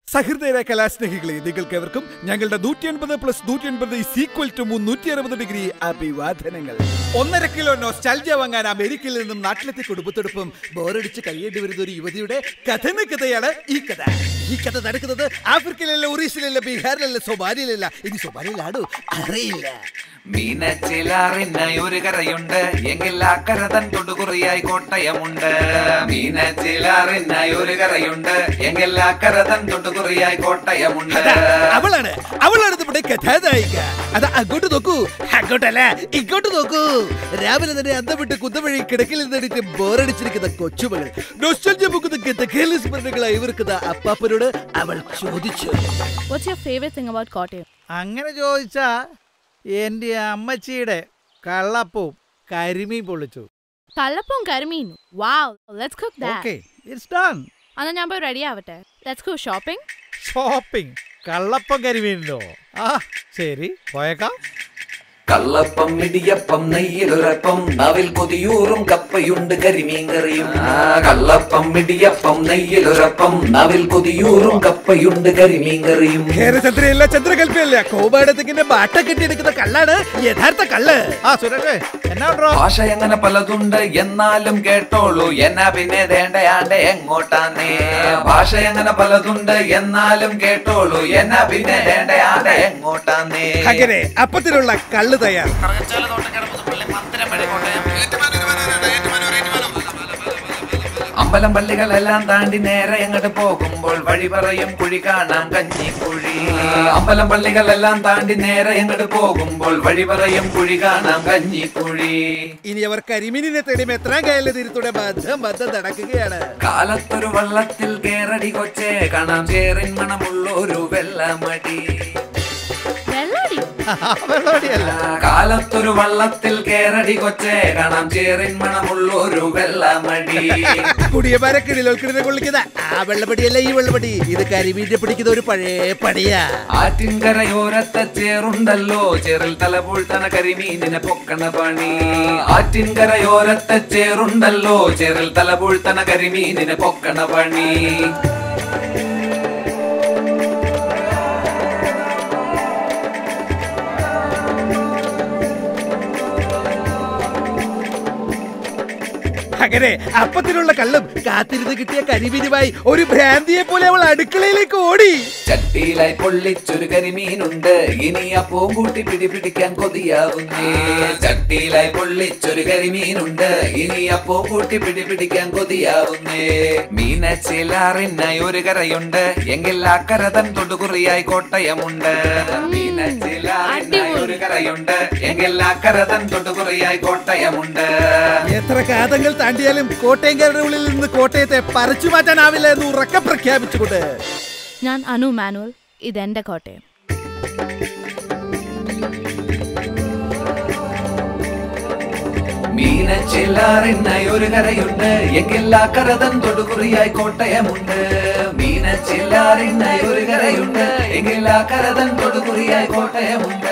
സഹൃദയ കലാസ്നേഹികളെ നിങ്ങൾക്കെവർക്കും ഞങ്ങളുടെ നൂറ്റി എൺപത് പ്ലസ് നൂറ്റി എൺപത് ഈക്വൽ ടു മുന്നൂറ്റി അറുപത് ഡിഗ്രി അഭിവാദനങ്ങൾ ഒന്നര കിലോ നൊസ്റ്റാൾജിയ വാങ്ങാൻ അമേരിക്കയിൽ നിന്നും നാട്ടിലെത്തി കുടുംബത്തോടൊപ്പം ബോറടിച്ച് കഴിയേണ്ടി വരുന്ന ഒരു യുവതിയുടെ കഥന കഥയാണ് ഈ കഥ ഈ കഥ നടക്കുന്നത് ആഫ്രിക്കയിലല്ല ഒറീസയിലല്ല ബീഹാറിലല്ല സൊമാലിയിലല്ല ഇനി സൊമാലിയിലാണോ അറിയില്ല മീനച്ചിലാറിനായി ഒരു കരയുണ്ട് എങ്കിൽ ആ കര തൻ തൊടുകുറിയായി കോട്ടയമുണ്ട് മീനച്ചിലാറിനായി ഒരു കരയുണ്ട് എങ്കിൽ ആ കര തൻ തൊടുകുറിയായി കോട്ടയമുണ്ട് അതാ, അവളാണ് അവളാണ് നമ്മുടെ കഥാനായിക അതാ അങ്ങോട്ട് നോക്കൂ അങ്ങോട്ടല്ല ഇങ്ങോട്ട് നോക്കൂ രാവിലെ തന്നെ അന്തം വിട്ട് കുന്തവഴി കിടക്കിൽ നിന്നിട്ട് ബോറടിച്ചിരിക്കുന്ന കൊച്ചുമകൾ നൊസ്റ്റാൾജിയ മുക്കുന്ന ഗതകേല സ്മരണകളായി ഇവർക്കുന്ന അപ്പാപ്പനോട് അവൾ ചോദിച്ചു What's your favorite thing about Kottayam? അങ്ങനെ ചോദിച്ചാ എൻ്റെ അമ്മച്ചിയുടെ കള്ളപ്പവും കരിമീൻ പൊള്ളിച്ചു കള്ളപ്പവും കരിമീനും wow let's cook that okay it's done അന്നാ ഞാൻ പോയി റെഡി ആവട്ടെ ലെറ്റ്സ് ഗോ ഷോപ്പിംഗ് ഷോപ്പിംഗ് കള്ളപ്പം കരിമീനിലോ ആ ശരി പോയേക്കാം കള്ളപ്പം ഇടിയപ്പം നെയ്യിലുരപ്പം നാവിൽ കൊതിയൂറും കപ്പയുണ്ട് കരിമീൻ കറിയും ആ, കള്ളപ്പം ഇടിയപ്പം നെയ്യിലുരപ്പം നാവിൽ കൊതിയൂറും കപ്പയുണ്ട് കരിമീൻ കറിയും ഹേരചന്ദ്രയല്ല ചന്ദ്രകൽപ്പയല്ല കോപാടത്തിക്കിന്റെ ബാട്ട കെട്ടിയെടുക്കുന്ന കള്ളാണ് യഥാർത്ഥ കള്ള് ആ സുരേഷേ എന്നാ ഉണ്ടോ ഭാഷ എങ്ങനെ പലതുണ്ട് എന്നാലും കേട്ടോളൂ എന്നാ പിന്നെ ദേണ്ടയാണ്ട് എങ്ങോട്ടാന്നേ ഭാഷ എങ്ങനെ പലതുണ്ട് എന്നാലും കേട്ടോളൂ എന്നാ പിന്നെ ദേണ്ടയാണ്ട് എങ്ങോട്ടാന്നേ അങ്ങനെ അപ്പത്തിലുള്ള കള്ള് തയ്യാർ അമ്പലം പള്ളികളെല്ലാം താണ്ടി നേരെ അങ്ങോട്ട് പോകുമ്പോൾ വഴി പറയും കുഴി കാണാം കഞ്ഞിക്കുഴി അമ്പലം പള്ളികളെല്ലാം താണ്ടി നേരെ അങ്ങോട്ട് പോകുമ്പോൾ വഴി പറയും കുഴി കാണാം കഞ്ഞിക്കുഴി ഇനി അവർ കരിമീനിനെ തേടി എത്രാം കയല തീരത്തൂടെ ബന്ധം ബന്ധം നടക്കുകയാണ് കാലത്തൊരു വള്ളത്തിൽ കേറടി കൊച്ചേ കാണാം ചേറിൻ മണമുള്ള ഒരു വെള്ളമടി വെള്ളടി വെള്ളോടിയല്ല കാലത്തൊരു വള്ളത്തിൽ കേറടി കൊച്ചേ കാണാം ചേറിൻ മണമുള്ള ഒരു വെള്ളമടി കുടിയമാരക്കിടിലോൽക്കിടിനെ കൊള്ളിക്കുന്ന ആ വെള്ളപ്പടിയല്ല ഈ വെള്ളപ്പടി ഇത് കരിമീനെ പിടിക്കുന്ന ഒരു പഴയ പടിയാ ആറ്റിൻകരയോരത്തെ ചേറുണ്ടല്ലോ ചേറിൽ തലപൂഴ്ത്തണ കരിമീനിനെ പൊക്കണ പണി ആറ്റിൻകരയോരത്തെ ചേറുണ്ടല്ലോ ചേറിൽ തലപൂഴ്ത്തണ കരിമീനിനെ പൊക്കണ പണി അങ്ങനെ അപ്പത്തിലുള്ള കള്ളും കാത്തിരുന്ന് കിട്ടിയ കരിമീനുമായി ഒരു ഭ്രാന്തിയെ പോലെ അവൾ അടുക്കളയിലേക്ക് ഓടി ചട്ടിയിലായി പൊള്ളിച്ചൊരു കരിമീനുണ്ട് ഇനി അപ്പവും കൂട്ടി പിടി പിടിക്കാൻ കൊതിയാവുന്നേ ചട്ടിയിലായി പൊള്ളിച്ചൊരു കരിമീനുണ്ട് ഇനി അപ്പവും കൂട്ടി പിടി പിടിക്കാൻ കൊതിയാവുന്നേ മീനച്ചിലാറിനായി ഒരു കരയുണ്ട് എങ്കിൽ ആ കര തൻ തൊടുകുറിയായി കോട്ടയമുണ്ട് മീനച്ചിലാറിനായി ഒരു കരയുണ്ട് എങ്കിൽ ആ കര തൻ തൊടുകുറിയായി കോട്ടയമുണ്ട് എത്ര കാതങ്ങൾ താണ്ടിയാലും കോട്ടയംകാരുടെ ഉള്ളിൽ നിന്ന് കോട്ടയത്തെ പറിച്ചു മാറ്റാനാവില്ല എന്ന് ഉറക്കെ പ്രഖ്യാപിച്ചുകൊണ്ട് ഞാൻ അനു മാനുവൽ ഇതെന്റെ കോട്ടയം മീനച്ചില്ലാറിനായി ഒരു കരയുണ്ട് എങ്കിൽ ആ കരതൻ തൊടുകുറിയായി കോട്ടയമുണ്ട് മീനച്ചില്ലാറിനായി ഒരു കരയുണ്ട് എങ്കിൽ ആ കരതൻ തൊടുകുറിയായി കോട്ടയമുണ്ട്